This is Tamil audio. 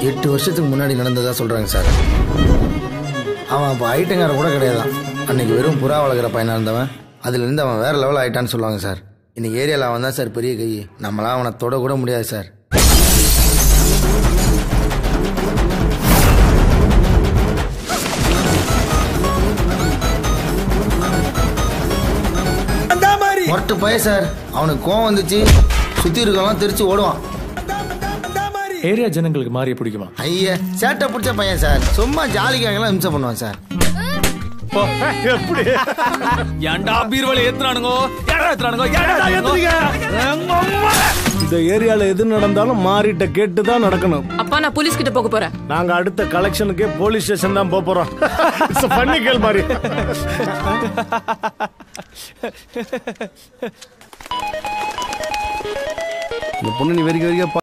எட்டு வருஷத்துக்கு முன்னாடி நடந்ததா சொல்றாங்க சார் அவன் அப்போ ஐட்டங்கார கூட கிடையாதான் அன்னைக்கு வெறும் புறா வளர்க்குற பையனா இருந்தவன் அதுல இருந்து அவன் வேற லெவல் ஆயிட்டான்னு சொல்லுவாங்க சார் இன்னைக்கு ஏரியாவில் அவன் தான் சார் பெரிய கை நம்மளாம் அவனை தொட கூட முடியாது சார் மொரட்டு பையன் சார் அவனுக்கு கோவம் வந்துச்சு சுத்தி இருக்கவங்க தெரிச்சு ஓடுவான் ஏரியா ஜனங்களுக்கு மாறிய பிடிக்குமா ஐயா சேட்டை பிடிச்ச பையன் சார் சும்மா ஜாலிக்காகலாம் இம்சை பண்ணுவான் சார் எப்படி ஏன்டா பீர்வலை ஏத்துறானுங்கோ ஏன்டா ஏத்துறானுங்கோ ஏன்டா ஏத்துறீங்க இந்த ஏரியால எது நடந்தாலும் மாறிட்ட கேட்டு தான் நடக்கணும் அப்பா நான் போலீஸ் கிட்ட போக போறேன் நாங்க அடுத்த கலெக்ஷனுக்கே போலீஸ் ஸ்டேஷன் தான் போப் போறோம் பண்ணி கேள் மாதிரி இந்த பொண்ணு நீ வெறிக்க வெறிக்க